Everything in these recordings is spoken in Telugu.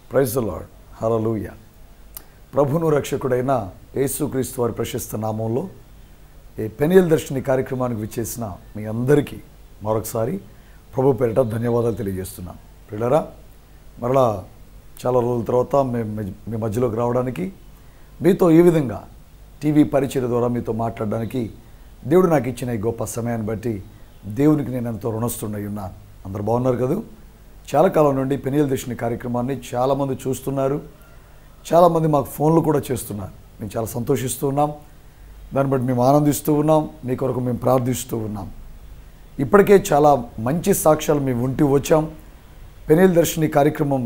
ప్రైజ్ లాడ్ హరలూయ ప్రభును రక్షకుడైన యేసుక్రీస్తు వారి ప్రశస్త నామంలో ఈ పెనియల్ దర్శిని కార్యక్రమానికి విచ్చేసిన మీ అందరికీ మరొకసారి ప్రభు పేరిట ధన్యవాదాలు తెలియజేస్తున్నాను పిల్లరా మరలా చాలా రోజుల తర్వాత మేము మీ- మీ మధ్యలోకి రావడానికి మీతో ఈ విధంగా టీవీ పరిచయ ద్వారా మీతో మాట్లాడడానికి దేవుడు నాకు ఇచ్చిన ఈ గొప్ప సమయాన్ని బట్టి దేవునికి నేను ఎంతో రుణస్తున్నై ఉన్నాను అందరు బాగున్నారు కదా చాలా కాలం నుండి పెనియల్ దర్శిని కార్యక్రమాన్ని చాలామంది చూస్తున్నారు చాలామంది మాకు ఫోన్లు కూడా చేస్తున్నారు మేము చాలా సంతోషిస్తూ ఉన్నాం దాన్ని బట్టి మేము ఆనందిస్తూ ఉన్నాం మీ కొరకు మేము ప్రార్థిస్తూ ఉన్నాం ఇప్పటికే చాలా మంచి సాక్ష్యాలు మేము ఉంటూ వచ్చాం పెనియల్ దర్శిని కార్యక్రమం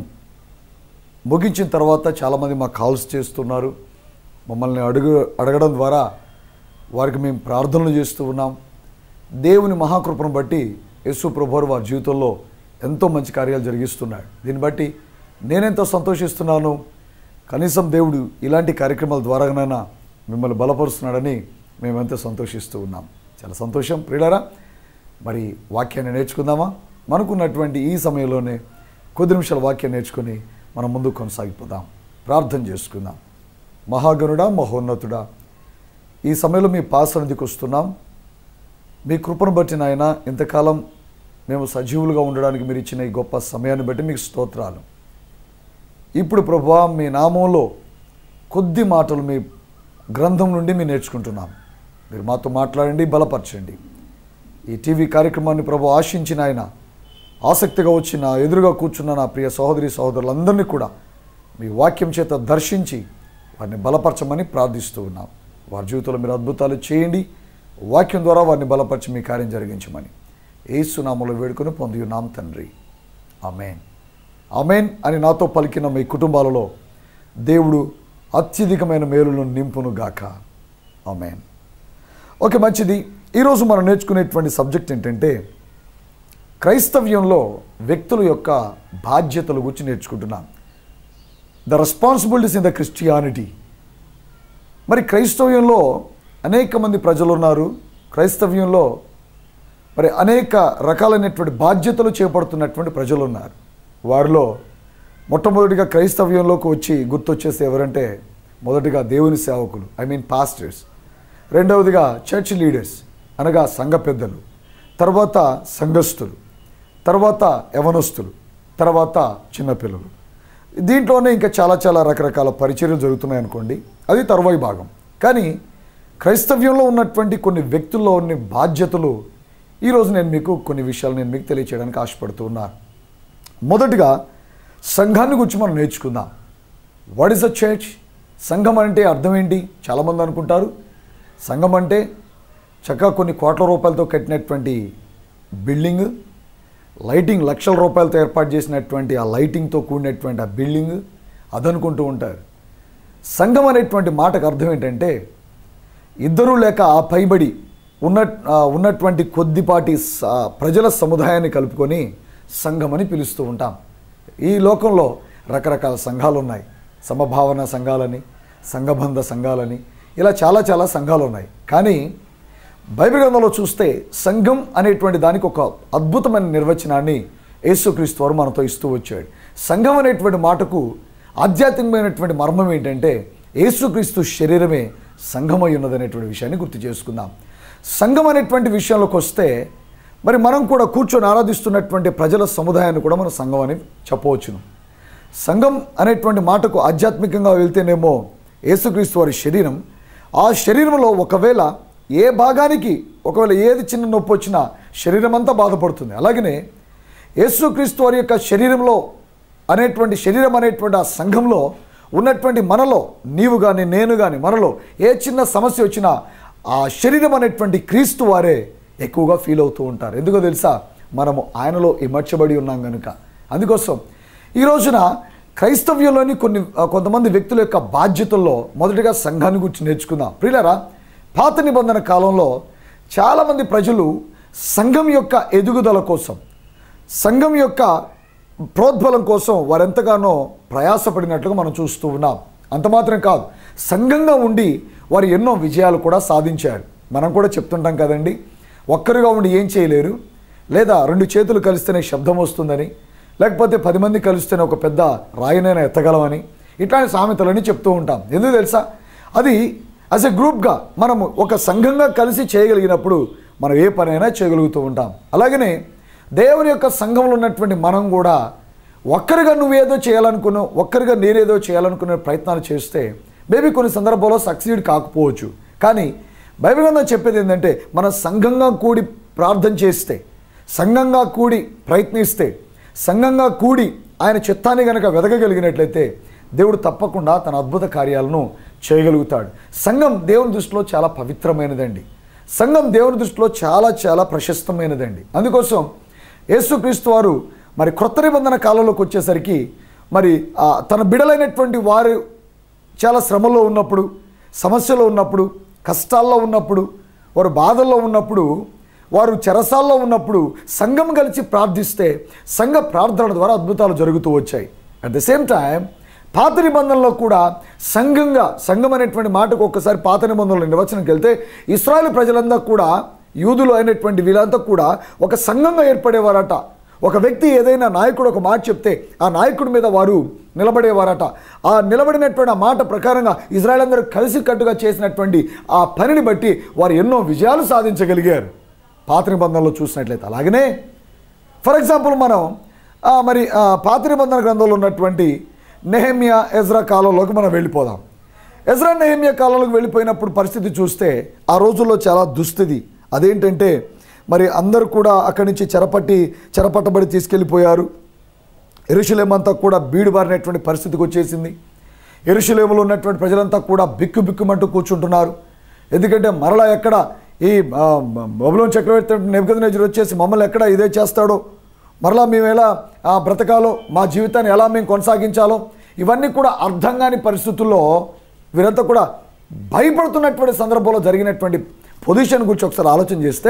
ముగించిన తర్వాత చాలామంది మాకు కాల్స్ చేస్తున్నారు మమ్మల్ని అడుగు అడగడం ద్వారా వారికి మేము ప్రార్థనలు చేస్తూ ఉన్నాం దేవుని మహాకృపను బట్టి యేసు ప్రభువారు వారి జీవితంలో ఎంతో మంచి కార్యాలు జరిగిస్తున్నాడు దీన్ని బట్టి నేనెంతో సంతోషిస్తున్నాను కనీసం దేవుడు ఇలాంటి కార్యక్రమాల ద్వారానైనా మిమ్మల్ని బలపరుస్తున్నాడని మేమెంతో సంతోషిస్తూ ఉన్నాం చాలా సంతోషం ప్రియులారా మరి వాక్యాన్ని నేర్చుకుందామా మనకున్నటువంటి ఈ సమయంలోనే కొద్ది నిమిషాల వాక్యం నేర్చుకుని మనం ముందుకు కొనసాగిపోదాం ప్రార్థన చేసుకుందాం మహాగణుడా మహోన్నతుడా ఈ సమయంలో మీ పాసనిధికి వస్తున్నాం మీ కృపను బట్టి నాయన ఇంతకాలం మేము సజీవులుగా ఉండడానికి మీరు ఇచ్చిన ఈ గొప్ప సమయాన్ని బట్టి మీకు స్తోత్రాలు ఇప్పుడు ప్రభా మీ నామంలో కొద్ది మాటలు మీ గ్రంథం నుండి మేము నేర్చుకుంటున్నాం మీరు మాతో మాట్లాడండి బలపరచండి ఈ టీవీ కార్యక్రమాన్ని ప్రభు ఆశించిన ఆయన ఆసక్తిగా వచ్చిన ఎదురుగా కూర్చున్న నా ప్రియ సహోదరి సహోదరులందరినీ కూడా మీ వాక్యం చేత దర్శించి వారిని బలపరచమని ప్రార్థిస్తూ ఉన్నాం వారి జీవితంలో మీరు అద్భుతాలు చేయండి వాక్యం ద్వారా వారిని బలపరిచి మీ కార్యం జరిగించమని ఏసునామలో వేడుకొని పొంది ఉన్నాం తండ్రి ఆమెన్ ఆమెన్ అని నాతో పలికిన మీ కుటుంబాలలో దేవుడు అత్యధికమైన మేలులను నింపును గాక ఆమెన్ ఓకే మంచిది ఈరోజు మనం నేర్చుకునేటువంటి సబ్జెక్ట్ ఏంటంటే క్రైస్తవ్యంలో వ్యక్తుల యొక్క బాధ్యతల గురించి నేర్చుకుంటున్నాం the responsibilities in the Christianity మరి క్రైస్తవ్యంలో అనేక మంది ప్రజలు ఉన్నారు క్రైస్తవ్యంలో మరి అనేక రకాలైనటువంటి బాధ్యతలు చేపడుతున్నటువంటి ప్రజలు ఉన్నారు వారిలో మొట్టమొదటిగా క్రైస్తవ్యంలోకి వచ్చి గుర్తొచ్చేసి ఎవరంటే మొదటిగా దేవుని సేవకులు ఐ మీన్ పాస్టర్స్ రెండవదిగా చర్చ్ లీడర్స్ అనగా సంఘ పెద్దలు తర్వాత సంఘస్థులు తర్వాత యవనస్తులు తర్వాత చిన్నపిల్లలు దీంట్లోనే ఇంకా చాలా చాలా రకరకాల పరిచర్యలు జరుగుతున్నాయి అనుకోండి అది తరువాయి భాగం కానీ క్రైస్తవ్యంలో ఉన్నటువంటి కొన్ని వ్యక్తుల్లో ఉన్న బాధ్యతలు ఈరోజు నేను మీకు కొన్ని విషయాలు నేను మీకు తెలియచేయడానికి ఆశపడుతూ ఉన్నాను మొదటిగా సంఘాన్ని గురించి మనం నేర్చుకుందాం వాట్ ఈస్ అ చర్చ్ సంఘం అంటే అర్థం ఏంటి చాలామంది అనుకుంటారు సంఘం అంటే చక్కగా కొన్ని కోట్ల రూపాయలతో కట్టినటువంటి బిల్డింగ్ లైటింగ్ లక్షల రూపాయలతో ఏర్పాటు చేసినటువంటి ఆ లైటింగ్తో కూడినటువంటి ఆ బిల్డింగ్ అదనుకుంటూ ఉంటారు సంఘం అనేటువంటి మాటకు అర్థం ఏంటంటే ఇద్దరు లేక ఆ పైబడి ఉన్న ఆ, ఉన్నటువంటి కొద్దిపాటి స- ప్రజల సముదాయాన్ని కలుపుకొని సంఘం అని పిలుస్తూ ఉంటాం ఈ లోకంలో రకరకాల సంఘాలు ఉన్నాయి సమభావన సంఘాలని సంఘబంధ సంఘాలని ఇలా చాలా చాలా సంఘాలు ఉన్నాయి కానీ బైబిల్ గ్రంథంలో చూస్తే సంఘం అనేటువంటి దానికి ఒక అద్భుతమైన నిర్వచనాన్ని యేసుక్రీస్తు వారు మనతో ఇస్తూ వచ్చాడు సంఘం అనేటువంటి మాటకు ఆధ్యాత్మికమైనటువంటి మర్మం ఏంటంటే యేసుక్రీస్తు శరీరమే సంఘమై ఉన్నదనేటువంటి విషయాన్ని గుర్తు చేసుకుందాం సంఘం అనేటువంటి విషయంలోకి వస్తే మరి మనం కూడా కూర్చొని ఆరాధిస్తున్నటువంటి ప్రజల సముదాయాన్ని కూడా మనం సంఘం అని చెప్పవచ్చును సంఘం అనేటువంటి మాటకు ఆధ్యాత్మికంగా వెళ్తేనేమో యేసుక్రీస్తు వారి శరీరం ఆ శరీరంలో ఒకవేళ ఏ భాగానికి ఒకవేళ ఏది చిన్న నొప్పి వచ్చినా శరీరం అంతా బాధపడుతుంది అలాగనే యేసుక్రీస్తు వారి యొక్క శరీరంలో అనేటువంటి శరీరం అనేటువంటి ఆ సంఘంలో ఉన్నటువంటి మనలో నీవు కానీ నేను కానీ మనలో ఏ చిన్న సమస్య వచ్చినా ఆ శరీరం అనేటువంటి క్రీస్తు వారే ఎక్కువగా ఫీల్ అవుతూ ఉంటారు ఎందుకో తెలుసా మనము ఆయనలో ఇమర్చబడి ఉన్నాం కనుక అందుకోసం ఈ రోజున క్రైస్తవ్యంలోని కొన్ని ఆ, కొంతమంది వ్యక్తుల యొక్క బాధ్యతల్లో మొదటిగా సంఘాన్ని గురించి నేర్చుకుందాం ప్రియులరా పాత నిబంధన కాలంలో చాలామంది ప్రజలు సంఘం యొక్క ఎదుగుదల కోసం సంఘం యొక్క ప్రోద్బలం కోసం వారెంతగానో ప్రయాసపడినట్లుగా మనం చూస్తూ ఉన్నాం అంత మాత్రం కాదు సంఘంగా ఉండి వారు ఎన్నో విజయాలు కూడా సాధించారు మనం కూడా చెప్తుంటాం కదండి ఒక్కరుగా ఉండి ఏం చేయలేరు లేదా రెండు చేతులు కలిస్తేనే శబ్దం వస్తుందని లేకపోతే పది మంది కలిస్తేనే ఒక పెద్ద రాయినైనా ఎత్తగలమని ఇట్లాంటి సామెతలని చెప్తూ ఉంటాం ఎందుకు తెలుసా అది యాజ్ ఎ గ్రూప్గా మనము ఒక సంఘంగా కలిసి చేయగలిగినప్పుడు మనం ఏ పనైనా చేయగలుగుతూ ఉంటాం అలాగనే దేవుని యొక్క సంఘంలో ఉన్నటువంటి మనం కూడా ఒక్కరిగా నువ్వేదో చేయాలనుకున్నావు ఒక్కరిగా నేనేదో చేయాలనుకునే ప్రయత్నాలు చేస్తే మేబీ కొన్ని సందర్భాల్లో సక్సీడ్ కాకపోవచ్చు కానీ బైబిల్ గ్రంథం చెప్పేది ఏంటంటే మన సంఘంగా కూడి ప్రార్థన చేస్తే సంఘంగా కూడి ప్రయత్నిస్తే సంఘంగా కూడి ఆయన చిత్తాన్ని కనుక వెదగగలిగినట్లయితే దేవుడు తప్పకుండా తన అద్భుత కార్యాలను చేయగలుగుతాడు సంఘం దేవుని దృష్టిలో చాలా పవిత్రమైనదండి సంఘం దేవుని దృష్టిలో చాలా చాలా ప్రశస్తమైనదండి అందుకోసం యేసుక్రీస్తు వారు మరి క్రొత్త నిబంధన కాలంలోకి వచ్చేసరికి మరి ఆ, తన బిడలైనటువంటి వారు చాలా శ్రమలో ఉన్నప్పుడు సమస్యలో ఉన్నప్పుడు కష్టాల్లో ఉన్నప్పుడు వారు బాధల్లో ఉన్నప్పుడు వారు చెరసాల్లో ఉన్నప్పుడు సంఘం కలిసి ప్రార్థిస్తే సంఘ ప్రార్థనల ద్వారా అద్భుతాలు జరుగుతూ వచ్చాయి అట్ ద సేమ్ టైం పాత నిబంధనలో కూడా సంఘంగా సంఘం అనేటువంటి మాటకు ఒక్కసారి పాత నిబంధనలో నిర్వచనంకి వెళ్తే ఇస్రాయల్ ప్రజలంతా కూడా యూదులు అయినటువంటి వీళ్ళంతా కూడా ఒక సంఘంగా ఏర్పడేవారట ఒక వ్యక్తి ఏదైనా నాయకుడు ఒక మాట చెప్తే ఆ నాయకుడి మీద వారు నిలబడేవారట ఆ నిలబడినటువంటి ఆ మాట ప్రకారంగా ఇజ్రాయల్ అందరూ కలిసి కట్టుగా చేసినటువంటి ఆ పనిని బట్టి వారు ఎన్నో విజయాలు సాధించగలిగారు పాత నిబంధనలో చూసినట్లయితే అలాగనే ఫర్ ఎగ్జాంపుల్ మనం ఆ, మరి ఆ, పాత నిబంధన గ్రంథంలో ఉన్నటువంటి నెహమ్యా ఎజ్రా కాలంలోకి మనం వెళ్ళిపోదాం ఎజ్రా నెహమ్యా కాలంలోకి వెళ్ళిపోయినప్పుడు పరిస్థితి చూస్తే ఆ రోజుల్లో చాలా దుస్థితి అదేంటంటే మరి అందరూ కూడా అక్కడి నుంచి చెరపట్టి చెరపట్టబడి తీసుకెళ్ళిపోయారు ఎరుషలేం అంతా కూడా బీడుబారినటువంటి పరిస్థితికి వచ్చేసింది ఎరుషలేములో ఉన్నటువంటి ప్రజలంతా కూడా బిక్కు బిక్కుమంటూ కూర్చుంటున్నారు ఎందుకంటే మరలా ఎక్కడ ఈ ఆ, బబులోన్ చక్రవర్తి నెబ్బకదనేజర్ వచ్చేసి మమ్మల్ని ఎక్కడ ఇదే చేస్తాడో మరలా మేము ఎలా ఆ, బ్రతకాలో మా జీవితాన్ని ఎలా మేము కొనసాగించాలో ఇవన్నీ కూడా అర్థం కాని పరిస్థితుల్లో వీరంతా కూడా భయపడుతున్నటువంటి సందర్భంలో జరిగినటువంటి పొజిషన్ గురించి ఒకసారి ఆలోచన చేస్తే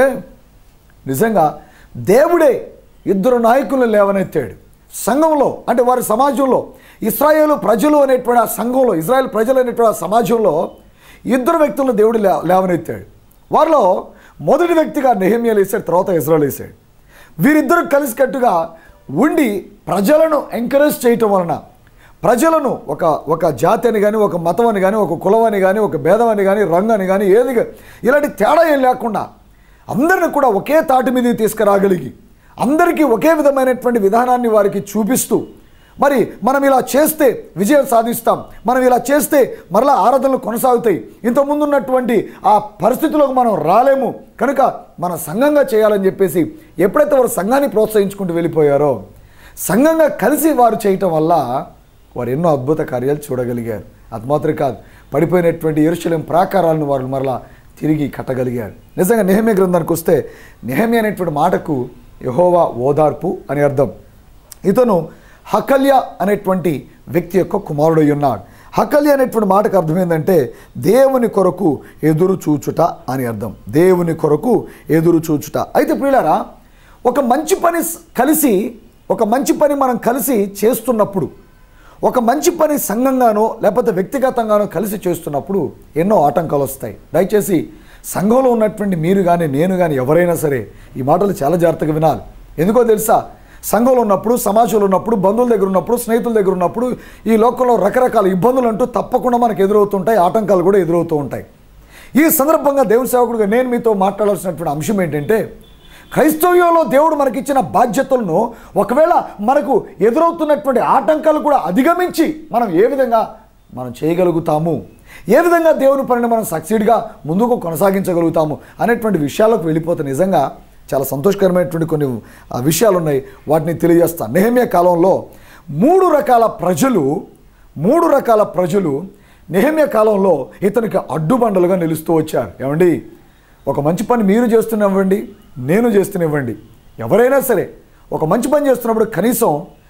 నిజంగా దేవుడే ఇద్దరు నాయకులను లేవనెత్తాడు సంఘంలో అంటే వారి సమాజంలో ఇస్రాయేలు ప్రజలు అనేటువంటి ఆ సంఘంలో ఇజ్రాయెల్ ప్రజలు అనేటువంటి ఆ సమాజంలో ఇద్దరు వ్యక్తులను దేవుడు లే లేవనెత్తాడు వారిలో మొదటి వ్యక్తిగా నెహమ్యాలు వేసాడు తర్వాత ఇజ్రాయల్ వేసాడు వీరిద్దరు కలిసికట్టుగా ఉండి ప్రజలను ఎంకరేజ్ చేయటం వలన ప్రజలను ఒక ఒక జాతి అని కానీ ఒక మతం అని కానీ ఒక కులం అని కానీ ఒక భేదం అని కానీ రంగు అని కానీ ఏది గా- ఇలాంటి తేడా ఏం లేకుండా అందరిని కూడా ఒకే తాటి మీదకి తీసుకురాగలిగి అందరికీ ఒకే విధమైనటువంటి విధానాన్ని వారికి చూపిస్తూ మరి మనం ఇలా చేస్తే విజయం సాధిస్తాం మనం ఇలా చేస్తే మరలా ఆరాధనలు కొనసాగుతాయి ఇంతకుముందు ఉన్నటువంటి ఆ పరిస్థితిలోకి మనం రాలేము కనుక మన సంఘంగా చేయాలని చెప్పేసి ఎప్పుడైతే వారు సంఘాన్ని ప్రోత్సహించుకుంటూ వెళ్ళిపోయారో సంఘంగా కలిసి వారు చేయటం వల్ల వారు ఎన్నో అద్భుత కార్యాలు చూడగలిగారు అది మాత్రం కాదు పడిపోయినటువంటి ఎరుశలేం ప్రాకారాలను వారు మరలా తిరిగి కట్టగలిగారు నిజంగా నెహమ్య గ్రంథానికి వస్తే నెహమ్య అనేటువంటి మాటకు యహోవా ఓదార్పు అని అర్థం ఇతను హకల్య అనేటువంటి వ్యక్తి యొక్క కుమారుడై ఉన్నాడు హకల్య అనేటువంటి మాటకు అర్థం ఏంటంటే దేవుని కొరకు ఎదురు చూచుట అని అర్థం దేవుని కొరకు ఎదురు చూచుట అయితే ప్రియులారా ఒక మంచి పని స్- కలిసి ఒక మంచి పని మనం కలిసి చేస్తున్నప్పుడు ఒక మంచి పని సంఘంగానో లేకపోతే వ్యక్తిగతంగానో కలిసి చేస్తున్నప్పుడు ఎన్నో ఆటంకాలు వస్తాయి దయచేసి సంఘంలో ఉన్నటువంటి మీరు కానీ నేను కానీ ఎవరైనా సరే ఈ మాటలు చాలా జాగ్రత్తగా వినాలి ఎందుకో తెలుసా సంఘంలో ఉన్నప్పుడు సమాజంలో ఉన్నప్పుడు బంధువుల దగ్గర ఉన్నప్పుడు స్నేహితుల దగ్గర ఉన్నప్పుడు ఈ లోకంలో రకరకాల ఇబ్బందులు అంటూ తప్పకుండా మనకు ఎదురవుతుంటాయి ఆటంకాలు కూడా ఎదురవుతూ ఉంటాయి ఈ సందర్భంగా దేవుని సేవకుడిగా నేను మీతో మాట్లాడాల్సినటువంటి అంశం ఏంటంటే క్రైస్తవ్యంలో దేవుడు మనకిచ్చిన బాధ్యతలను ఒకవేళ మనకు ఎదురవుతున్నటువంటి ఆటంకాలు కూడా అధిగమించి మనం ఏ విధంగా మనం చేయగలుగుతాము ఏ విధంగా దేవుని పనిని మనం సక్సీడ్గా ముందుకు కొనసాగించగలుగుతాము అనేటువంటి విషయాలకు వెళ్ళిపోతే నిజంగా చాలా సంతోషకరమైనటువంటి కొన్ని ఆ, విషయాలు ఉన్నాయి వాటిని తెలియజేస్తాను నెహమ్య కాలంలో మూడు రకాల ప్రజలు మూడు రకాల ప్రజలు నెహమ్య కాలంలో ఇతనికి అడ్డుబండలుగా నిలుస్తూ వచ్చారు ఏమండి ఒక మంచి పని మీరు చేస్తున్నవ్వండి నేను చేస్తున్నవ్వండి ఎవరైనా సరే ఒక మంచి పని చేస్తున్నప్పుడు కనీసం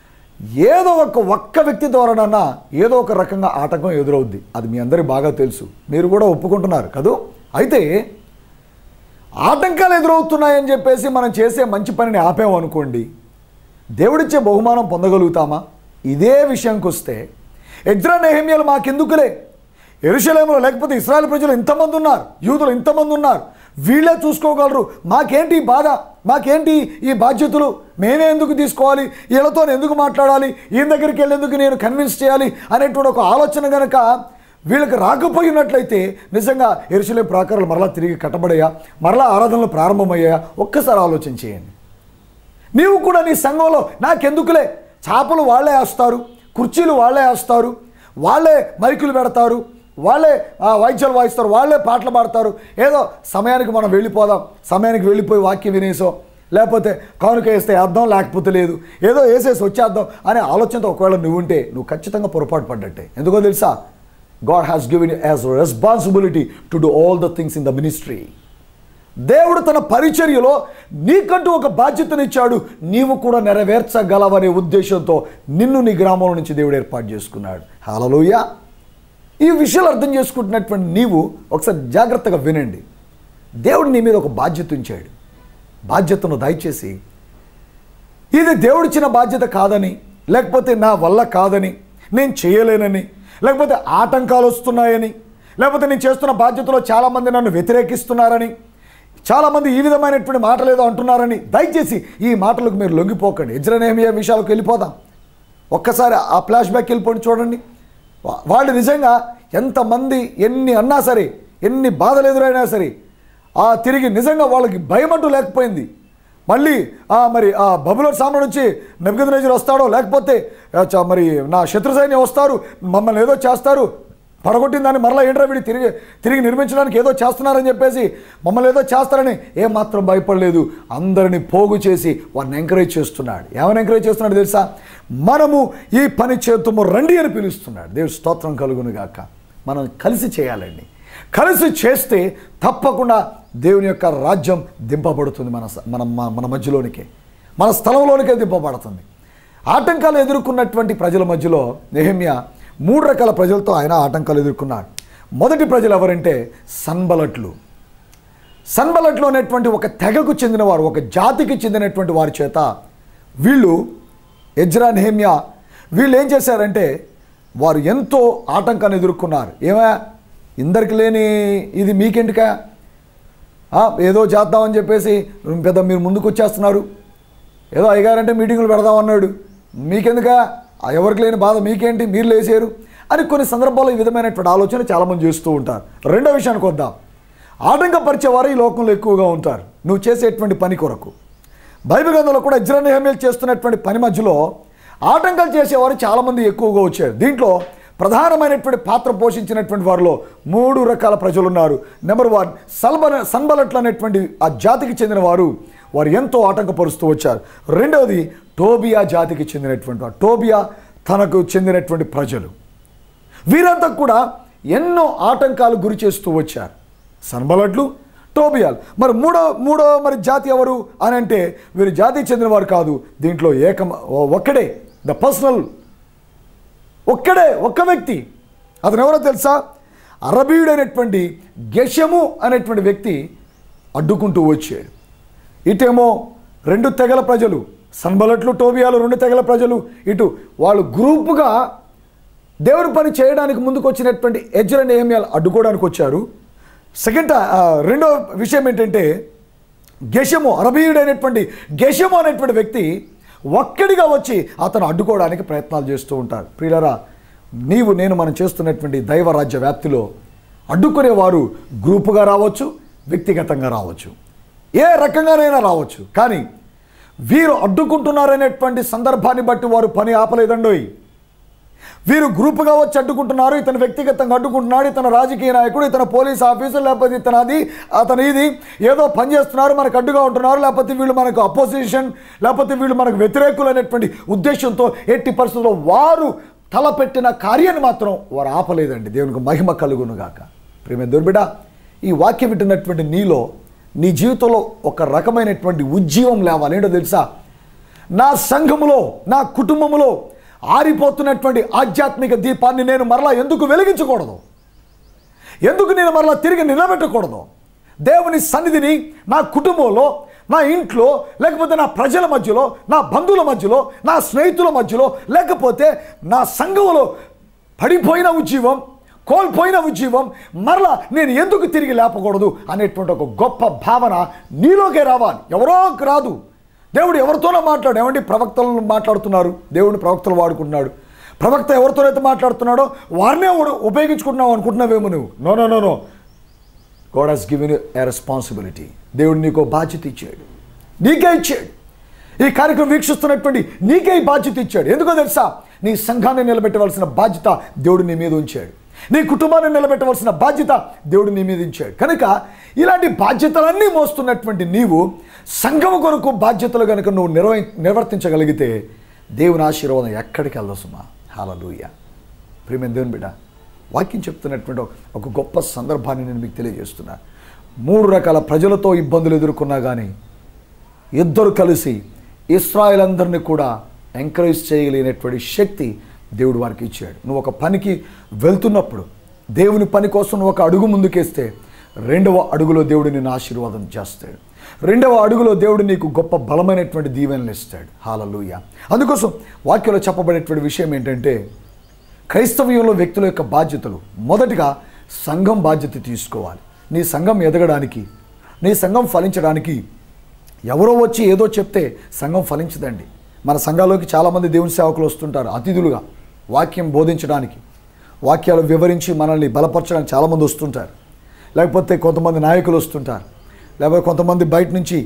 ఏదో ఒక ఒక్క వ్యక్తి ద్వారానన్నా ఏదో ఒక రకంగా ఆటంకం ఎదురవుద్ది అది మీ అందరికీ బాగా తెలుసు మీరు కూడా ఒప్పుకుంటున్నారు కదూ అయితే ఆటంకాలు ఎదురవుతున్నాయని చెప్పేసి మనం చేసే మంచి పనిని ఆపామనుకోండి దేవుడిచ్చే బహుమానం పొందగలుగుతామా ఇదే విషయంకి వస్తే ఎజ్రా నెహమ్యాలు మాకెందుకులే ఎరుషలేములో లేకపోతే ఇస్రాయల్ ప్రజలు ఇంతమంది ఉన్నారు యూదులు ఇంతమంది ఉన్నారు వీళ్ళే చూసుకోగలరు మాకేంటి ఈ బాధ మాకేంటి ఈ బాధ్యతలు మేమే ఎందుకు తీసుకోవాలి వీళ్ళతో ఎందుకు మాట్లాడాలి ఈయన దగ్గరికి వెళ్ళేందుకు నేను కన్విన్స్ చేయాలి అనేటువంటి ఒక ఆలోచన గనక వీళ్ళకి రాకపోయినట్లయితే నిజంగా ఎరుసలే ప్రాకారాలు మరలా తిరిగి కట్టబడయా మరలా ఆరాధనలు ప్రారంభమయ్యాయా ఒక్కసారి ఆలోచన చేయండి నీవు కూడా నీ సంఘంలో నాకెందుకులే చేపలు వాళ్ళే వేస్తారు కుర్చీలు వాళ్ళే వేస్తారు వాళ్ళే మైకులు పెడతారు వాళ్ళే ఆ, వాయిద్యాలు వాయిస్తారు వాళ్ళే పాటలు పాడతారు ఏదో సమయానికి మనం వెళ్ళిపోదాం సమయానికి వెళ్ళిపోయి వాక్యం వినేసో లేకపోతే కానుక వేస్తే వేద్దాం లేకపోతే లేదు ఏదో వేసేసి వచ్చేద్దాం అనే ఆలోచనతో ఒకవేళ నువ్వు ఉంటే నువ్వు ఖచ్చితంగా పొరపాటు పడ్డట్టే ఎందుకో తెలుసా God has given as responsibility to do all the things in the ministry దేవుడు తన పరిచర్యలో నీకంటూ ఒక బాధ్యతనిచ్చాడు నీవు కూడా నెరవేర్చగలవనే ఉద్దేశంతో నిన్ను నీ గ్రామం నుంచి దేవుడు ఏర్పాటు చేసుకున్నాడు హలలోయ ఈ విషయాలు అర్థం చేసుకుంటున్నటువంటి నీవు ఒకసారి జాగ్రత్తగా వినండి దేవుడు నీ మీద ఒక బాధ్యత ఉంచాడు బాధ్యతను దయచేసి ఇది దేవుడిచ్చిన బాధ్యత కాదని లేకపోతే నా వల్ల కాదని నేను చేయలేనని లేకపోతే ఆటంకాలు వస్తున్నాయని లేకపోతే నేను చేస్తున్న బాధ్యతలో చాలామంది నన్ను వ్యతిరేకిస్తున్నారని చాలామంది ఈ విధమైనటువంటి మాటలు ఏదో అంటున్నారని దయచేసి ఈ మాటలకు మీరు లొంగిపోకండి ఇజ్రనేమియా విషయాలకు వెళ్ళిపోదాం ఒక్కసారి ఆ ఫ్లాష్ బ్యాక్ వెళ్ళిపోండి చూడండి వా- వాళ్ళు నిజంగా ఎంతమంది ఎన్ని అన్నా సరే ఎన్ని బాధలు ఎదురైనా సరే ఆ తిరిగి నిజంగా వాళ్ళకి భయం అంటూ లేకపోయింది మళ్ళీ ఆ మరి ఆ బబులోని సామ్రాట్ నుంచి నెబ్గదనేజర్ వస్తాడో లేకపోతే ఆ చ- మరి నా శత్రు సైన్యం వస్తారు మమ్మల్ని ఏదో చేస్తారు పడగొట్టిన దాన్ని మరలా ఏంట్రా వీడి తిరిగి తిరిగి నిర్మించడానికి ఏదో చేస్తున్నారని చెప్పేసి మమ్మల్ని ఏదో చేస్తారని ఏమాత్రం భయపడలేదు అందరిని పోగు చేసి వారిని ఎంకరేజ్ చేస్తున్నాడు ఏమని ఎంకరేజ్ చేస్తున్నాడు తెలుసా మనము ఈ పని చేతుము రండి అని పిలుస్తున్నాడు దేవుడు స్తోత్రం కలుగును గాక మనం కలిసి చేయాలండి కలిసి చేస్తే తప్పకుండా దేవుని యొక్క రాజ్యం దింపబడుతుంది మన స- మన మన- మన మధ్యలోనికే మన స్థలంలోనికే దింపబడుతుంది ఆటంకాలు ఎదుర్కొన్నటువంటి ప్రజల మధ్యలో నెహమ్యా మూడు రకాల ప్రజలతో ఆయన ఆటంకాలు ఎదుర్కొన్నాడు మొదటి ప్రజలు ఎవరంటే సన్బలట్లు సన్బలట్లు అనేటువంటి ఒక తెగకు చెందినవారు ఒక జాతికి చెందినటువంటి వారి చేత వీళ్ళు ఎజ్రా నెహమ్యా వీళ్ళు ఏం చేశారంటే వారు ఎంతో ఆటంకాన్ని ఎదుర్కొన్నారు ఏమా ఇందరికి లేని ఇది మీకెందుకా ఆ, ఏదో చేద్దామని చెప్పేసి పెద్ద మీరు ముందుకు వచ్చేస్తున్నారు ఏదో అయ్యగారంటే మీటింగులు పెడదామన్నాడు మీకెందుకా ఆ ఎవరికి లేని బాధ మీకేంటి మీరు లేచారు అని కొన్ని సందర్భాల్లో ఈ విధమైనటువంటి ఆలోచన చాలామంది చేస్తూ ఉంటారు రెండో విషయానికి వద్దాం ఆటంకపరిచేవారు ఈ లోకంలో ఎక్కువగా ఉంటారు నువ్వు చేసేటువంటి పని కొరకు బైబిల్ గ్రంథంలో కూడా ఇజ్రానేహమేలు చేస్తున్నటువంటి పని మధ్యలో ఆటంకాలు చేసేవారు చాలామంది ఎక్కువగా వచ్చారు దీంట్లో ప్రధానమైనటువంటి పాత్ర పోషించినటువంటి వారిలో మూడు రకాల ప్రజలు ఉన్నారు నెంబర్ వన్ సల్బన సన్బలట్లు అనేటువంటి ఆ జాతికి చెందిన వారు వారు ఎంతో ఆటంకపరుస్తూ వచ్చారు రెండవది టోబియా జాతికి చెందినటువంటి వారు టోబియా తనకు చెందినటువంటి ప్రజలు వీరంతా కూడా ఎన్నో ఆటంకాలు గురి చేస్తూ వచ్చారు సన్బలడ్లు టోబియాల్ మరి మూడో మూడో మరి జాతి ఎవరు అని అంటే వీరు జాతికి చెందినవారు కాదు దీంట్లో ఏకం ఒక్కడే ద పర్సనల్ ఒక్కడే ఒక్క వ్యక్తి అతను ఎవరో తెలుసా అరబీయుడైనటువంటి గెషము అనేటువంటి వ్యక్తి అడ్డుకుంటూ వచ్చాడు ఇటేమో రెండు తెగల ప్రజలు సన్బలట్లు టోబియాలు రెండు తెగల ప్రజలు ఇటు వాళ్ళు గ్రూపుగా దేవుని పని చేయడానికి ముందుకు వచ్చినటువంటి ఎజ్ర నేమియాలు అడ్డుకోవడానికి వచ్చారు సెకండ్ ఆ, రెండో విషయం ఏంటంటే గెషము అరబీయుడైనటువంటి గెషము అనేటువంటి వ్యక్తి ఒక్కడిగా వచ్చి అతను అడ్డుకోవడానికి ప్రయత్నాలు చేస్తూ ఉంటారు ప్రియులరా నీవు నేను మనం చేస్తున్నటువంటి దైవరాజ్య వ్యాప్తిలో అడ్డుకునేవారు గ్రూపుగా రావచ్చు వ్యక్తిగతంగా రావచ్చు ఏ రకంగానైనా రావచ్చు కానీ వీరు అడ్డుకుంటున్నారనేటువంటి సందర్భాన్ని బట్టి వారు పని ఆపలేదండోయ్ వీరు గ్రూపుగా వచ్చి అడ్డుకుంటున్నారు ఇతను వ్యక్తిగతంగా అడ్డుకుంటున్నాడు ఇతను రాజకీయ నాయకుడు ఇతను పోలీస్ ఆఫీసర్ లేకపోతే ఇతను అది అతను ఇది ఏదో పని చేస్తున్నారు మనకు అడ్డుగా ఉంటున్నారు లేకపోతే వీళ్ళు మనకు అపోజిషన్ లేకపోతే వీళ్ళు మనకు వ్యతిరేకులు అనేటువంటి ఉద్దేశంతో ఎట్టి పరిస్థితుల్లో వారు తలపెట్టిన కార్యాన్ని మాత్రం వారు ఆపలేదండి దేవునికి మహిమ కలుగును గాక ప్రేమ దుర్బిడ ఈ వాక్యం వింటున్నటువంటి నీలో నీ జీవితంలో ఒక రకమైనటువంటి ఉజ్జీవం లేవాలి ఏంటో తెలుసా నా సంఘములో నా కుటుంబములో ఆరిపోతున్నటువంటి ఆధ్యాత్మిక దీపాన్ని నేను మరలా ఎందుకు వెలిగించకూడదు ఎందుకు నేను మరలా తిరిగి నిలబెట్టకూడదు దేవుని సన్నిధిని నా కుటుంబంలో నా ఇంట్లో లేకపోతే నా ప్రజల మధ్యలో నా బంధువుల మధ్యలో నా స్నేహితుల మధ్యలో లేకపోతే నా సంఘములో పడిపోయిన ఉజ్జీవం కోల్పోయిన ఉజ్జీవం మరలా నేను ఎందుకు తిరిగి లేపకూడదు అనేటువంటి ఒక గొప్ప భావన నీలోకే రావాలి ఎవరో రాదు దేవుడు ఎవరితోనో మాట్లాడు ఏమండి ప్రవక్తలను మాట్లాడుతున్నారు దేవుడిని ప్రవక్తలు వాడుకుంటున్నాడు ప్రవక్త ఎవరితోనైతే మాట్లాడుతున్నాడో వారినే ఉ- ఉపయోగించుకుంటున్నావు అనుకుంటున్నావేమో నువ్వు no no no no God has given a responsibility దేవుడు నీకు ఓ బాధ్యత ఇచ్చాడు నీకే ఇచ్చాడు ఈ కార్యక్రమం వీక్షిస్తున్నటువంటి నీకే ఈ బాధ్యత ఇచ్చాడు ఎందుకో తెలుసా నీ సంఘాన్ని నిలబెట్టవలసిన బాధ్యత దేవుడు నీ మీద ఉంచాడు నీ కుటుంబాన్ని నిలబెట్టవలసిన బాధ్యత దేవుడు నీ మీద ఉంచాడు కనుక ఇలాంటి బాధ్యతలన్నీ మోస్తున్నటువంటి నీవు సంఘం కొరకు బాధ్యతలు కనుక నువ్వు నిర్వ నిర్వర్తించగలిగితే దేవుని ఆశీర్వాదం ఎక్కడికి వెళ్దాం సుమా హాలూయ ప్రియమైన దేవుని బిడ్డ వాక్యం చెప్తున్నటువంటి ఒక- ఒక గొప్ప సందర్భాన్ని నేను మీకు తెలియజేస్తున్నా మూడు రకాల ప్రజలతో ఇబ్బందులు ఎదుర్కొన్నా కానీ ఇద్దరు కలిసి ఇస్రాయల్ అందరినీ కూడా ఎంకరేజ్ చేయగలిగినటువంటి శక్తి దేవుడు వారికి ఇచ్చాడు నువ్వు ఒక పనికి వెళ్తున్నప్పుడు దేవుని పని కోసం నువ్వు ఒక అడుగు ముందుకేస్తే రెండవ అడుగులో దేవుడు నిన్ను ఆశీర్వాదం చేస్తాడు రెండవ అడుగులో దేవుడు నీకు గొప్ప బలమైనటువంటి దీవెనలు ఇస్తాడు హాలలుయ అందుకోసం వాక్యంలో చెప్పబడేటువంటి విషయం ఏంటంటే క్రైస్తవ్యంలో వ్యక్తుల యొక్క బాధ్యతలు మొదటిగా సంఘం బాధ్యత తీసుకోవాలి నీ సంఘం ఎదగడానికి నీ సంఘం ఫలించడానికి ఎవరో వచ్చి ఏదో చెప్తే సంఘం ఫలించదండి మన సంఘాల్లోకి చాలామంది దేవుని సేవకులు వస్తుంటారు అతిథులుగా వాక్యం బోధించడానికి వాక్యాలు వివరించి మనల్ని బలపరచడానికి చాలామంది వస్తుంటారు లేకపోతే కొంతమంది నాయకులు వస్తుంటారు లేకపోతే కొంతమంది బయట నుంచి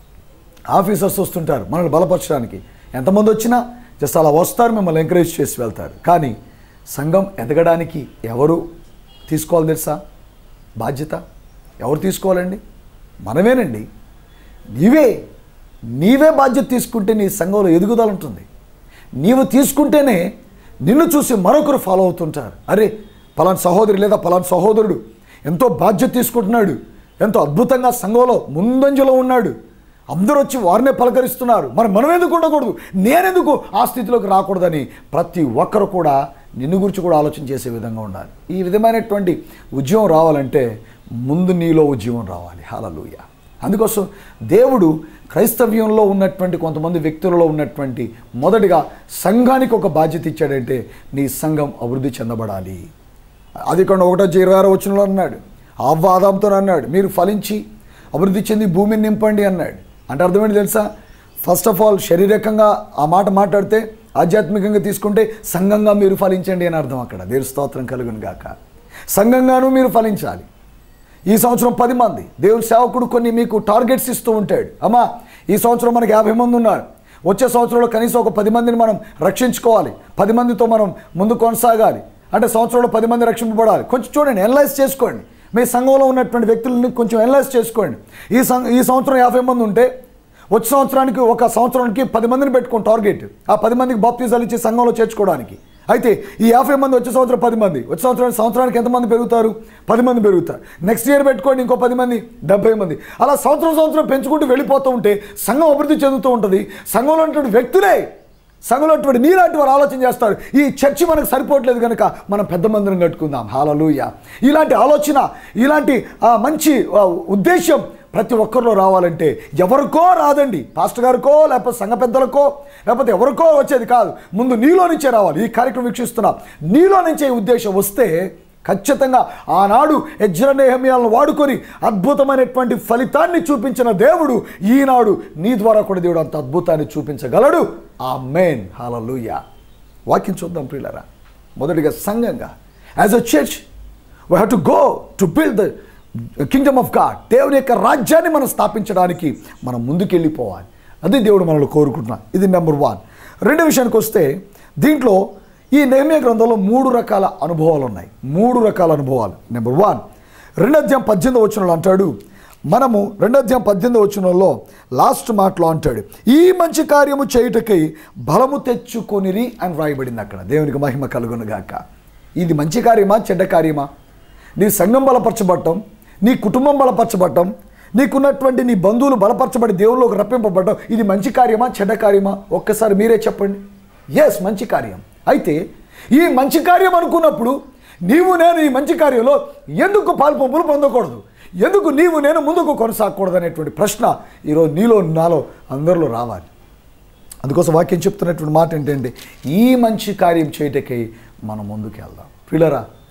ఆఫీసర్స్ వస్తుంటారు మనల్ని బలపరచడానికి ఎంతమంది వచ్చినా జస్ట్ అలా వస్తారు మిమ్మల్ని ఎంకరేజ్ చేసి వెళ్తారు కానీ సంఘం ఎదగడానికి ఎవరు తీసుకోవాలి తెలుసా బాధ్యత ఎవరు తీసుకోవాలండి మనమేనండి నీవే నీవే బాధ్యత తీసుకుంటే నీ సంఘంలో ఎదుగుదల ఉంటుంది నీవు తీసుకుంటేనే నిన్ను చూసి మరొకరు ఫాలో అవుతుంటారు అరే పలానా సహోదరి లేదా పలానా సహోదరుడు ఎంతో బాధ్యత తీసుకుంటున్నాడు ఎంతో అద్భుతంగా సంఘంలో ముందంజలో ఉన్నాడు అందరూ వచ్చి వారినే పలకరిస్తున్నారు మరి మనం ఎందుకు ఉండకూడదు నేనెందుకు ఆ స్థితిలోకి రాకూడదని ప్రతి ఒక్కరు కూడా నిన్ను గురించి కూడా ఆలోచన చేసే విధంగా ఉండాలి ఈ విధమైనటువంటి ఉద్యమం రావాలంటే ముందు నీలో ఉద్యమం రావాలి హలలుయ అందుకోసం దేవుడు క్రైస్తవ్యంలో ఉన్నటువంటి కొంతమంది వ్యక్తులలో ఉన్నటువంటి మొదటిగా సంఘానికి ఒక బాధ్యత ఇచ్చాడంటే నీ సంఘం అభివృద్ధి చెందబడాలి అది ఇక్కడ ఒకటో ఇరవై ఆరో వచనంలో అన్నాడు ఆహ్వాదంతో అన్నాడు మీరు ఫలించి అభివృద్ధి చెంది భూమిని నింపండి అన్నాడు అంటే అర్థమేంటి తెలుసా ఫస్ట్ ఆఫ్ ఆల్ శారీరకంగా ఆ మాట మాట్లాడితే ఆధ్యాత్మికంగా తీసుకుంటే సంఘంగా మీరు ఫలించండి అని అర్థం అక్కడ దేవుని స్తోత్రం కలుగును గాక సంఘంగాను మీరు ఫలించాలి ఈ సంవత్సరం పది మంది దేవుని సేవకుడు కొన్ని మీకు టార్గెట్స్ ఇస్తూ ఉంటాడు అమ్మా ఈ సంవత్సరం మనకి యాభై మంది ఉన్నారు వచ్చే సంవత్సరంలో కనీసం ఒక పది మందిని మనం రక్షించుకోవాలి పది మందితో మనం ముందు కొనసాగాలి అంటే సంవత్సరంలో పది మంది రక్షింపబడాలి కొంచెం చూడండి అనలైజ్ చేసుకోండి మీ సంఘంలో ఉన్నటువంటి వ్యక్తులని కొంచెం అనలైజ్ చేసుకోండి ఈ సం ఈ సంవత్సరం యాభై మంది ఉంటే వచ్చే సంవత్సరానికి ఒక సంవత్సరానికి పది మందిని పెట్టుకోండి టార్గెట్ ఆ పది మందికి బాప్తీసాలు ఇచ్చి సంఘంలో చేర్చుకోవడానికి అయితే ఈ యాభై మంది వచ్చే సంవత్సరం పది మంది వచ్చే సంవత్సరానికి సంవత్సరానికి ఎంతమంది పెరుగుతారు పది మంది పెరుగుతారు నెక్స్ట్ ఇయర్ పెట్టుకోండి ఇంకో పది మంది డెబ్బై మంది అలా సంవత్సరం సంవత్సరం పెంచుకుంటూ వెళ్ళిపోతూ ఉంటే సంఘం అభివృద్ధి చెందుతూ ఉంటుంది సంఘంలో ఉన్నటువంటి వ్యక్తులే సంఘంలో ఉన్నటువంటి నీలాంటి వారు ఆలోచన చేస్తారు ఈ చర్చి మనకు సరిపోవట్లేదు కనుక మనం పెద్ద మందిరం కట్టుకుందాం హాలూయ ఇలాంటి ఆలోచన ఇలాంటి ఆ, మంచి ఆ, ఉద్దేశం ప్రతి ఒక్కరిలో రావాలంటే ఎవరికో రాదండి పాస్టర్ గారికో లేకపోతే సంఘ పెద్దలకో లేకపోతే ఎవరికో వచ్చేది కాదు ముందు నీలో నుంచే రావాలి ఈ కార్యక్రమం వీక్షిస్తున్నా నీలో నుంచే ఈ ఉద్దేశం వస్తే ఖచ్చితంగా ఆనాడు యజ్రనేహమ్యాలను వాడుకొని అద్భుతమైనటువంటి ఫలితాన్ని చూపించిన దేవుడు ఈనాడు నీ ద్వారా కూడా దేవుడు అంత అద్భుతాన్ని చూపించగలడు ఆ మెయిన్ హాలూయ వాక్యం చూద్దాం ప్రియులరా మొదటిగా సంఘంగా as a church we have to go to build the kingdom of God దేవుని యొక్క రాజ్యాన్ని మనం స్థాపించడానికి మనం ముందుకెళ్ళిపోవాలి అది దేవుడు మనల్ని కోరుకుంటున్నాం ఇది నెంబర్ వన్ రెండో విషయానికి వస్తే దీంట్లో ఈ నేమే గ్రంథంలో మూడు రకాల అనుభవాలు ఉన్నాయి మూడు రకాల అనుభవాలు నెంబర్ వన్ రెండో అధ్యాయం పద్దెనిమిది వచనంలో అంటాడు మనము రెండో అధ్యాయం పద్దెనిమిది వచనంలో లాస్ట్ మాటలో అంటాడు ఈ మంచి కార్యము చేయుటకై బలము తెచ్చుకొనిరి అని రాయబడింది అక్కడ దేవునికి మహిమ కలుగును గాక ఇది మంచి కార్యమా చెడ్డ కార్యమా నీ సంఘం బలపరచబడటం నీ కుటుంబం బలపరచబడటం నీకున్నటువంటి నీ బంధువులు బలపరచబడి దేవుళ్ళలోకి రప్పింపబడటం ఇది మంచి కార్యమా చెడ్డ కార్యమా ఒక్కసారి మీరే చెప్పండి ఎస్ మంచి కార్యం అయితే ఈ మంచి కార్యం అనుకున్నప్పుడు నీవు నేను ఈ మంచి కార్యంలో ఎందుకు పాల్పంపులు పొందకూడదు ఎందుకు నీవు నేను ముందుకు కొనసాగకూడదు అనేటువంటి ప్రశ్న ఈరోజు నీలో నాలో అందరిలో రావాలి అందుకోసం వాక్యం చెప్తున్నటువంటి మాట ఏంటంటే ఈ మంచి కార్యం చేయటకై మనం ముందుకు వెళ్దాం ప్రియులరా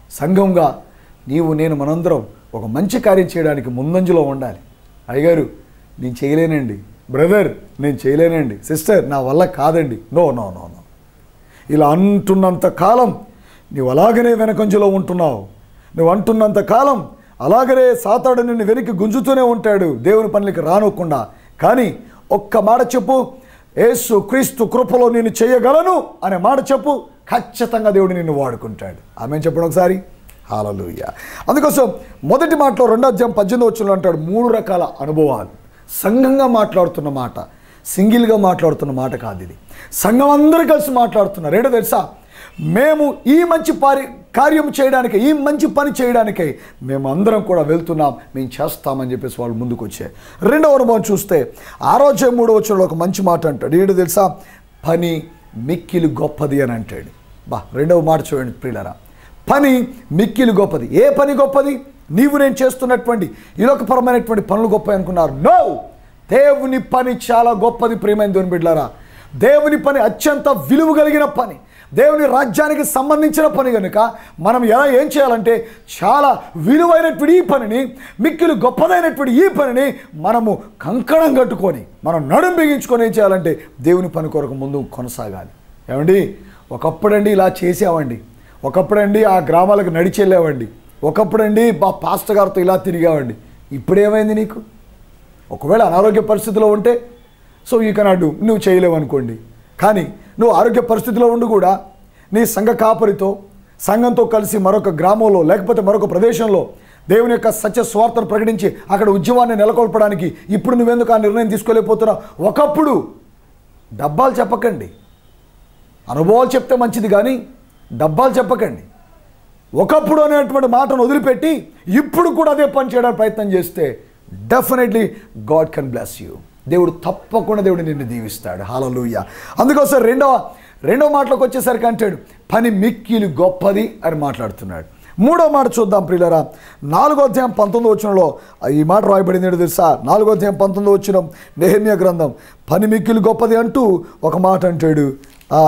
సంఘంగా నీవు నేను మనందరం ఒక మంచి కార్యం చేయడానికి ముందంజలో ఉండాలి అయ్యగారు నేను చేయలేనండి బ్రదర్ నేను చేయలేనండి సిస్టర్ నా వల్ల కాదండి నో నో నో నో ఇలా అంటున్నంత కాలం నీవు అలాగనే వెనకంజలో ఉంటున్నావు నువ్వు అంటున్నంత కాలం అలాగనే సాతాడు నిన్ను వెనక్కి గుంజుతూనే ఉంటాడు దేవుని పనులకి రానుకుండా కానీ ఒక్క మాట చెప్పు యేసు క్రీస్తు కృపలో నేను చేయగలను అనే మాట చెప్పు ఖచ్చితంగా దేవుడు నిన్ను వాడుకుంటాడు ఆమె చెప్పడం ఒకసారి హాలలుయ్య అందుకోసం మొదటి మాటలో రెండో అధ్యాయం పద్దెనిమిది వచ్చిన అంటాడు మూడు రకాల అనుభవాలు సంఘంగా మాట్లాడుతున్న మాట సింగిల్గా మాట్లాడుతున్న మాట కాదు ఇది సంఘం అందరూ కలిసి మాట్లాడుతున్నారు ఏంటో తెలుసా మేము ఈ మంచి పారి కార్యం చేయడానికి ఈ మంచి పని చేయడానికై మేము అందరం కూడా వెళ్తున్నాం మేము చేస్తామని చెప్పేసి వాళ్ళు ముందుకు వచ్చారు రెండవ అనుభవం చూస్తే ఆరోగ్యం మూడో వచ్చిన ఒక మంచి మాట అంటాడు ఏంటో తెలుసా పని మిక్కిలి గొప్పది అని అంటాడు బా రెండవ మాట చూడండి ప్రియులరా పని మిక్కిలి గొప్పది ఏ పని గొప్పది నీవు నేను చేస్తున్నటువంటి ఇలోకపరమైనటువంటి పనులు గొప్ప అనుకున్నారు నో దేవుని పని చాలా గొప్పది ప్రియమైన దేవుని బిడ్డారా దేవుని పని అత్యంత విలువ కలిగిన పని దేవుని రాజ్యానికి సంబంధించిన పని కనుక మనం ఎలా ఏం చేయాలంటే చాలా విలువైనటువంటి ఈ పనిని మిక్కిలి గొప్పదైనటువంటి ఈ పనిని మనము కంకణం కట్టుకొని మనం నడుం బిగించుకొని ఏం చేయాలంటే దేవుని పని కొరకు ముందు కొనసాగాలి ఏమండి ఒకప్పుడండి ఇలా చేసామండి ఒకప్పుడండి ఆ గ్రామాలకు నడిచి వెళ్ళామండి ఒకప్పుడండి మా పాస్టర్ గారితో ఇలా తిరిగామండి ఇప్పుడేమైంది నీకు ఒకవేళ అనారోగ్య పరిస్థితిలో ఉంటే సో ఈ కనాడు నువ్వు చేయలేవు అనుకోండి కానీ నువ్వు ఆరోగ్య పరిస్థితిలో ఉండి కూడా నీ సంఘ కాపరితో సంఘంతో కలిసి మరొక గ్రామంలో లేకపోతే మరొక ప్రదేశంలో దేవుని యొక్క సత్య స్వార్థను ప్రకటించి అక్కడ ఉద్యమాన్ని నెలకొల్పడానికి ఇప్పుడు నువ్వెందుకు ఆ నిర్ణయం తీసుకోలేకపోతున్నావు ఒకప్పుడు డబ్బాలు చెప్పకండి అనుభవాలు చెప్తే మంచిది కానీ డబ్బాలు చెప్పకండి ఒకప్పుడు అనేటువంటి మాటను వదిలిపెట్టి ఇప్పుడు కూడా అదే పని చేయడానికి ప్రయత్నం చేస్తే definitely God can bless you దేవుడు తప్పకుండా దేవుడు నిన్ను దీవిస్తాడు హాలూయ అందుకోసం రెండవ రెండవ మాటలోకి వచ్చేసరికి అంటాడు పని మిక్కిలి గొప్పది అని మాట్లాడుతున్నాడు మూడో మాట చూద్దాం ప్రియులరా నాలుగో అధ్యాయం పంతొమ్మిది వచ్చినలో ఈ మాట రాయబడింది ఏంటో తెలుసా నాలుగో అధ్యాయం పంతొమ్మిది వచ్చిన నెహమ్య గ్రంథం పని మిక్కిలి గొప్పది అంటూ ఒక మాట అంటాడు ఆ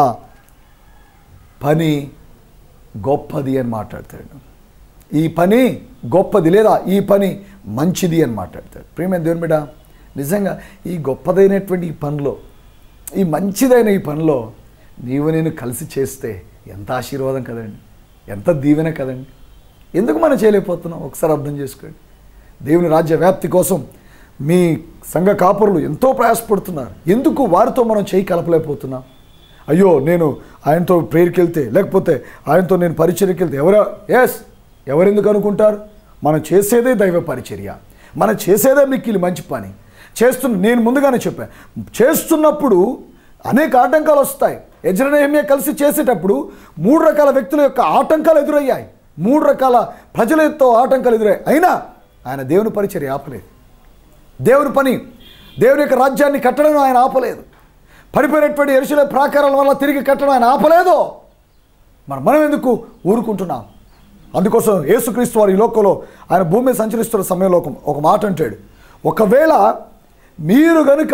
పని గొప్పది అని మాట్లాడతాడు ఈ పని గొప్పది లేదా ఈ పని మంచిది అని మాట్లాడతాడు ప్రియమైన దేవుని బిడ్డ నిజంగా ఈ గొప్పదైనటువంటి ఈ పనిలో ఈ మంచిదైన ఈ పనిలో నీవు నేను కలిసి చేస్తే ఎంత ఆశీర్వాదం కదండి ఎంత దీవెన కదండి ఎందుకు మనం చేయలేకపోతున్నాం ఒకసారి అర్థం చేసుకోండి దేవుని రాజ్య వ్యాప్తి కోసం మీ సంఘ కాపురులు ఎంతో ప్రయాసపడుతున్నారు ఎందుకు వారితో మనం చేయి కలపలేకపోతున్నాం అయ్యో నేను ఆయనతో ప్రేయర్కి వెళ్తే లేకపోతే ఆయనతో నేను పరిచర్యకి వెళ్తే ఎవరు ఎస్ ఎవరెందుకు అనుకుంటారు మనం చేసేదే దైవ పరిచర్య మనం చేసేదే మిక్కిలి మంచి పని చేస్తున్న నేను ముందుగానే చెప్పాను చేస్తున్నప్పుడు అనేక ఆటంకాలు వస్తాయి యజ్రనేమియా కలిసి చేసేటప్పుడు మూడు రకాల వ్యక్తుల యొక్క ఆటంకాలు ఎదురయ్యాయి మూడు రకాల ప్రజలతో ఆటంకాలు ఎదురయ్యాయి అయినా ఆయన దేవుని పరిచర్య ఆపలేదు దేవుని పని దేవుని యొక్క రాజ్యాన్ని కట్టడం ఆయన ఆపలేదు పడిపోయినటువంటి ఎరుసలే ప్రాకారాల వల్ల తిరిగి కట్టడం ఆయన ఆపలేదు మరి మనం ఎందుకు ఊరుకుంటున్నాం అందుకోసం యేసుక్రీస్తు వారి ఈ లోకంలో ఆయన భూమి మీద సంచరిస్తున్న సమయంలో ఒక ఒక మాట అంటాడు ఒకవేళ మీరు గనుక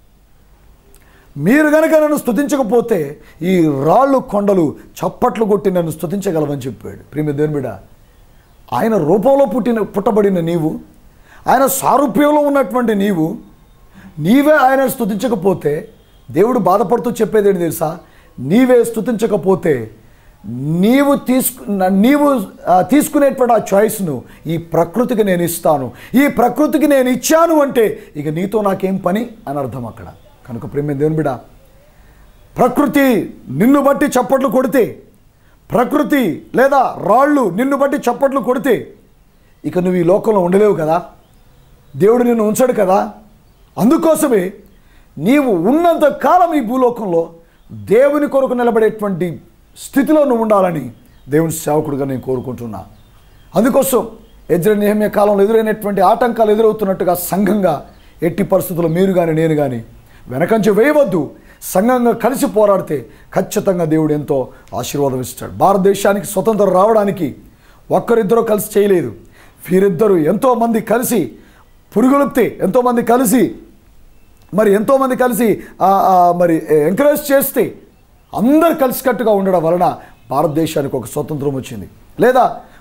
మీరు గనుక నన్ను స్తుతించకపోతే ఈ రాళ్ళు కొండలు చప్పట్లు కొట్టి నన్ను స్తుతించగలవని చెప్పాడు ప్రియమి దేవుని బిడ్డ ఆయన రూపంలో పుట్టిన పుట్టబడిన నీవు ఆయన సారూప్యంలో ఉన్నటువంటి నీవు నీవే ఆయన స్తుతించకపోతే దేవుడు బాధపడుతూ చెప్పేది ఏంటి తెలుసా నీవే స్తుతించకపోతే నీవు తీసుకు నీవు ఆ, తీసుకునేటువంటి ఆ చాయిస్ను ఈ ప్రకృతికి నేను ఇస్తాను ఈ ప్రకృతికి నేను ఇచ్చాను అంటే ఇక నీతో నాకేం పని అని అర్థం అక్కడ కనుక ప్రేమ దేవుని బిడ ప్రకృతి నిన్ను బట్టి చప్పట్లు కొడితే ప్రకృతి లేదా రాళ్ళు నిన్ను బట్టి చప్పట్లు కొడితే ఇక నువ్వు ఈ లోకంలో ఉండలేవు కదా దేవుడు నిన్ను ఉంచాడు కదా అందుకోసమే నీవు ఉన్నంత కాలం ఈ భూలోకంలో దేవుని కొరకు నిలబడేటువంటి స్థితిలో నువ్వు ఉండాలని దేవుని సేవకుడిగా నేను కోరుకుంటున్నా అందుకోసం ఎదుర నియమ్య కాలంలో ఎదురైనటువంటి ఆటంకాలు ఎదురవుతున్నట్టుగా సంఘంగా ఎట్టి పరిస్థితుల్లో మీరు కానీ నేను కానీ వెనకంచి వేయవద్దు సంఘంగా కలిసి పోరాడితే ఖచ్చితంగా దేవుడు ఎంతో ఆశీర్వాదం ఇస్తాడు భారతదేశానికి స్వతంత్రం రావడానికి ఒక్కరిద్దరూ కలిసి చేయలేదు వీరిద్దరూ ఎంతోమంది కలిసి పురుగులుప్తే ఎంతోమంది కలిసి మరి ఎంతోమంది కలిసి ఆ, ఆ, మరి ఎంకరేజ్ చేస్తే అందరు కలిసికట్టుగా ఉండడం వలన భారతదేశానికి ఒక స్వతంత్రం వచ్చింది లేదా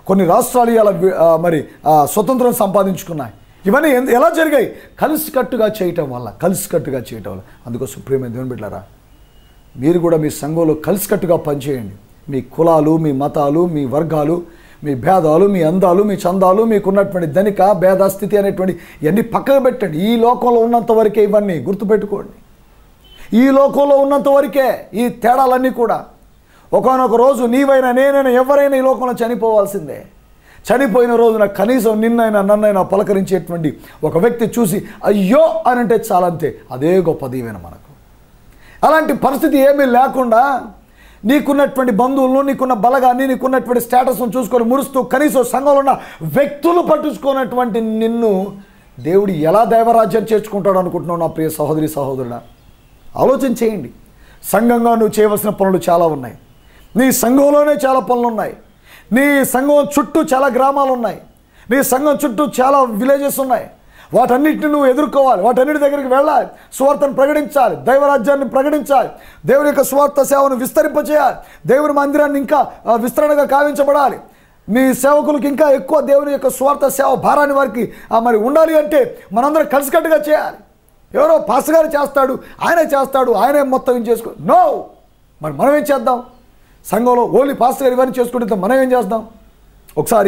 కొన్ని రాష్ట్రాలు ఇలా వి- ఆ, మరి ఆ, స్వతంత్రం సంపాదించుకున్నాయి ఇవన్నీ ఎందు- ఎలా జరిగాయి కలిసికట్టుగా చేయటం వల్ల కలిసికట్టుగా చేయటం వల్ల అందుకోసం ప్రేమ దేవుని బిడ్డారా మీరు కూడా మీ సంఘంలో కలిసికట్టుగా పనిచేయండి మీ కులాలు మీ మతాలు మీ వర్గాలు మీ భేదాలు మీ అందాలు మీ చందాలు మీకున్నటువంటి ధనిక భేద స్థితి అనేటువంటి ఇవన్నీ పక్కన పెట్టండి ఈ లోకంలో ఉన్నంత వరకే ఇవన్నీ గుర్తుపెట్టుకోండి ఈ లోకంలో ఉన్నంత వరకే ఈ తేడాలన్నీ కూడా ఒకనొక రోజు నీవైనా నేనైనా ఎవరైనా ఈ లోకంలో చనిపోవాల్సిందే చనిపోయిన రోజున కనీసం నిన్నైనా నన్నైనా పలకరించేటువంటి ఒక వ్యక్తి చూసి అయ్యో అని అంటే చాలంతే అదే గొప్ప దీవెన మనకు అలాంటి పరిస్థితి ఏమీ లేకుండా నీకున్నటువంటి బంధువులను నీకున్న బలగాన్ని నీకున్నటువంటి స్టేటస్ను చూసుకొని మురుస్తూ కనీసం సంఘంలో ఉన్న వ్యక్తులు పట్టించుకున్నటువంటి నిన్ను దేవుడు ఎలా దైవరాజ్యం చేర్చుకుంటాడు అనుకుంటున్నావు నా ప్రియ సహోదరి సహోదరుడా ఆలోచన చేయండి సంఘంగా నువ్వు చేయవలసిన పనులు చాలా ఉన్నాయి నీ సంఘంలోనే చాలా పనులు ఉన్నాయి నీ సంఘం చుట్టూ చాలా గ్రామాలు ఉన్నాయి నీ సంఘం చుట్టూ చాలా విలేజెస్ ఉన్నాయి వాటన్నిటిని నువ్వు ఎదుర్కోవాలి వాటన్నిటి దగ్గరికి వెళ్ళాలి స్వార్థను ప్రకటించాలి దైవరాజ్యాన్ని ప్రకటించాలి దేవుని యొక్క స్వార్థ సేవను విస్తరింపచేయాలి దేవుని మందిరాన్ని ఇంకా ఆ, విస్తరణగా కావించబడాలి నీ సేవకులకు ఇంకా ఎక్కువ దేవుని యొక్క స్వార్థ సేవ భారాన్ని వారికి ఆ, మరి ఉండాలి అంటే మనందరం కలిసికట్టుగా చేయాలి ఎవరో పాస్ గారు చేస్తాడు ఆయనే చేస్తాడు ఆయనే మొత్తం ఏం చేసుకో నో మరి మనం ఏం చేద్దాం సంఘంలో ఓన్లీ పాస్ గారు ఇవన్నీ చేసుకుంటే మనం ఏం చేద్దాం ఒకసారి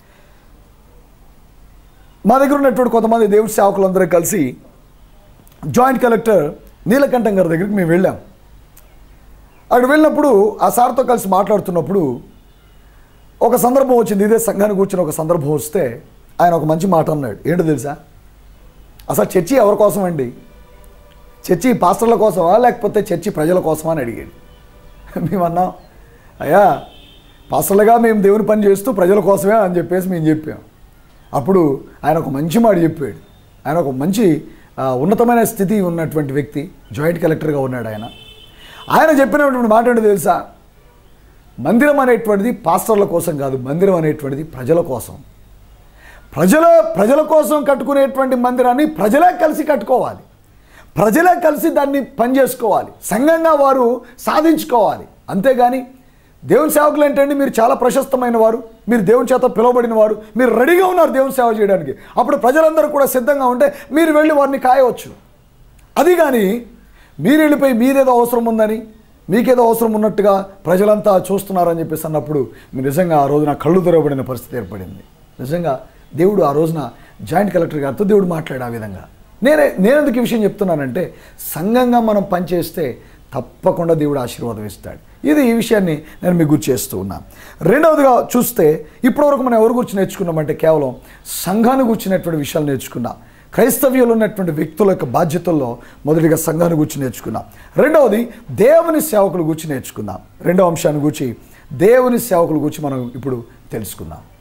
మా దగ్గర ఉన్నటువంటి కొంతమంది దేవుడి సేవకులందరూ కలిసి జాయింట్ కలెక్టర్ నీలకంఠం గారి దగ్గరికి మేము వెళ్ళాం అక్కడ వెళ్ళినప్పుడు ఆ సార్తో కలిసి మాట్లాడుతున్నప్పుడు ఒక సందర్భం వచ్చింది ఇదే సంఘానికి కూర్చుని ఒక సందర్భం వస్తే ఆయన ఒక మంచి మాట అన్నాడు ఏంటో తెలుసా అసలు చర్చి ఎవరి కోసం అండి చర్చి పాస్టర్ల కోసమా లేకపోతే చర్చి ప్రజల కోసమా అని అడిగాడు మేము అన్నాం అయ్యా పాస్టర్లుగా మేము దేవుని పని చేస్తూ ప్రజల కోసమే అని చెప్పేసి మేము చెప్పాం అప్పుడు ఆయన ఒక మంచి మాట చెప్పాడు ఆయన ఒక మంచి ఆ, ఉన్నతమైన స్థితి ఉన్నటువంటి వ్యక్తి జాయింట్ కలెక్టర్గా ఉన్నాడు ఆయన ఆయన చెప్పినటువంటి మాట ఏంటో తెలుసా మందిరం అనేటువంటిది పాస్టర్ల కోసం కాదు మందిరం అనేటువంటిది ప్రజల కోసం ప్రజల ప్రజల కోసం కట్టుకునేటువంటి మందిరాన్ని ప్రజలే కలిసి కట్టుకోవాలి ప్రజలే కలిసి దాన్ని పనిచేసుకోవాలి సంఘంగా వారు సాధించుకోవాలి అంతేగాని దేవుని సేవకులు ఏంటంటే మీరు చాలా ప్రశస్తమైన వారు మీరు దేవుని చేత పిలువబడిన వారు మీరు రెడీగా ఉన్నారు దేవుని సేవ చేయడానికి అప్పుడు ప్రజలందరూ కూడా సిద్ధంగా ఉంటే మీరు వెళ్ళి వారిని కాయవచ్చు అది కానీ మీరు వెళ్ళిపోయి మీదేదో అవసరం ఉందని మీకేదో అవసరం ఉన్నట్టుగా ప్రజలంతా చూస్తున్నారని చెప్పేసి అన్నప్పుడు మీరు నిజంగా ఆ రోజున కళ్ళు తెరవబడిన పరిస్థితి ఏర్పడింది నిజంగా దేవుడు ఆ రోజున జాయింట్ కలెక్టర్ గారితో దేవుడు మాట్లాడు ఆ విధంగా నేనే నేను ఎందుకు ఈ విషయం చెప్తున్నానంటే సంఘంగా మనం పనిచేస్తే తప్పకుండా దేవుడు ఆశీర్వాదం ఇస్తాడు ఇది ఈ విషయాన్ని నేను మీకు గుర్తు చేస్తూ ఉన్నాను రెండవదిగా చూస్తే ఇప్పటివరకు మనం ఎవరి గురించి నేర్చుకున్నామంటే కేవలం సంఘాన్ని గుర్చినటువంటి విషయాలు నేర్చుకున్నాం క్రైస్తవ్యంలో ఉన్నటువంటి వ్యక్తుల యొక్క బాధ్యతల్లో మొదటిగా సంఘాన్ని గురించి నేర్చుకున్నాం రెండవది దేవుని సేవకుల గురించి నేర్చుకుందాం రెండవ అంశాన్ని గురించి దేవుని సేవకుల గురించి మనం ఇప్పుడు తెలుసుకుందాం